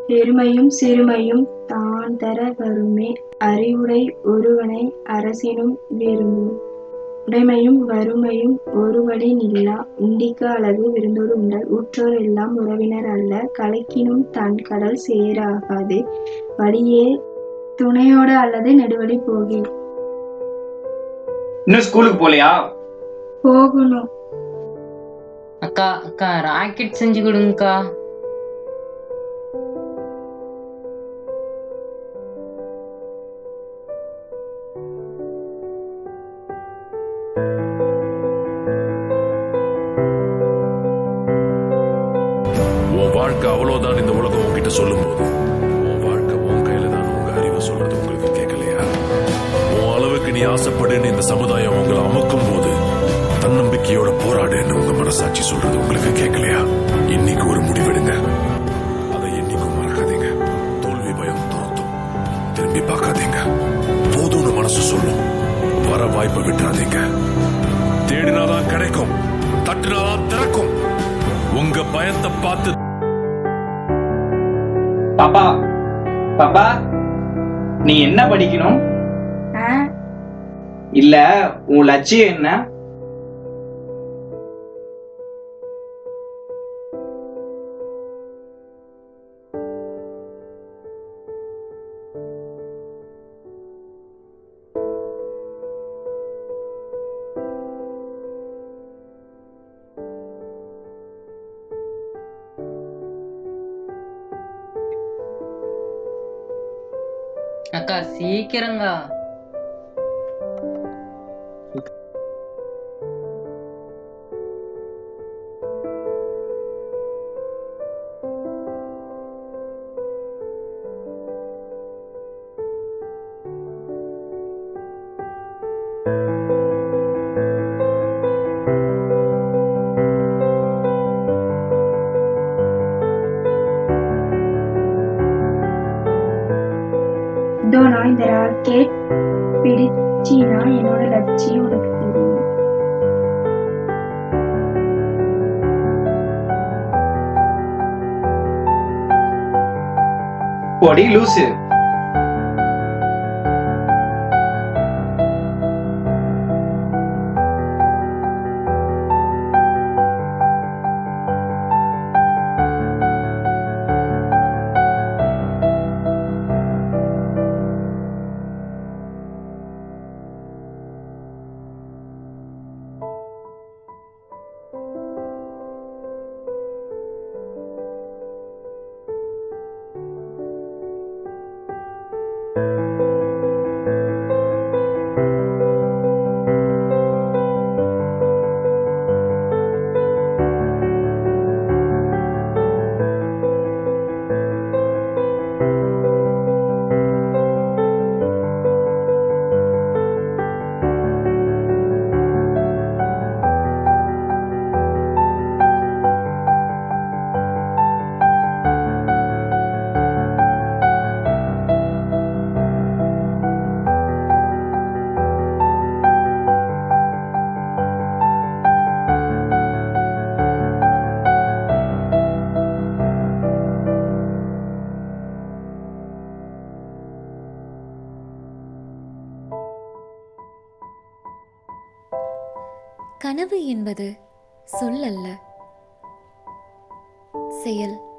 பெருமையும் சிறுமையும் தான் தர வருமே அறிவுடை ஒருவனை அரசினும் விரும்பும் உடைமையும் வறுமையும் ஒருவழி நில்லா உண்டிக்கு அழகு விருந்தோடு உண்டல் உற்றோர் எல்லாம் உறவினர் அல்ல கலக்கினும் தன் கடல் சேராகாது வழியே துணையோடு அல்லது நெடுவழி போகி இன்னும் ஸ்கூலுக்கு போகலையா போகணும் அக்கா அக்கா ராக்கெட் செஞ்சு கொடுங்கக்கா உன் வாழ்க்கை அவ்வளவுதான் இந்த உலகம் உன்கிட்ட சொல்லும் போது உன் வாழ்க்கை உன் கையில தான் உங்க அறிவு சொல்றது உங்களுக்கு கேட்கலையா உன் அளவுக்கு நீ ஆசைப்படுன்னு இந்த சமுதாயம் உங்களை அமுக்கும் போது தன்னம்பிக்கையோட போராடுன்னு உங்க மனசாட்சி சொல்றது உங்களுக்கு கேட்கலையா இன்னைக்கு ஒரு முடிவெடுங்க அதை என்னைக்கும் மறக்காதீங்க தோல்வி பயம் துரத்தும் திரும்பி பார்க்காதீங்க போதும்னு மனசு சொல்லும் வர வாய்ப்பை விட்டுறாதீங்க தேடினாதான் கிடைக்கும் தட்டினாதான் திறக்கும் உங்க பயத்தை பார்த்து பாப்பா பாப்பா நீ என்ன படிக்கணும் ஆ இல்ல உன் லட்சியம் என்ன அக்கா சீக்கிரங்கா இதோ நான் இந்த ராக்கெட் பிடிச்சினா என்னோட லட்சியம் உனக்கு தெரியும் பொடி லூசு கனவு என்பது சொல்லல்ல செயல்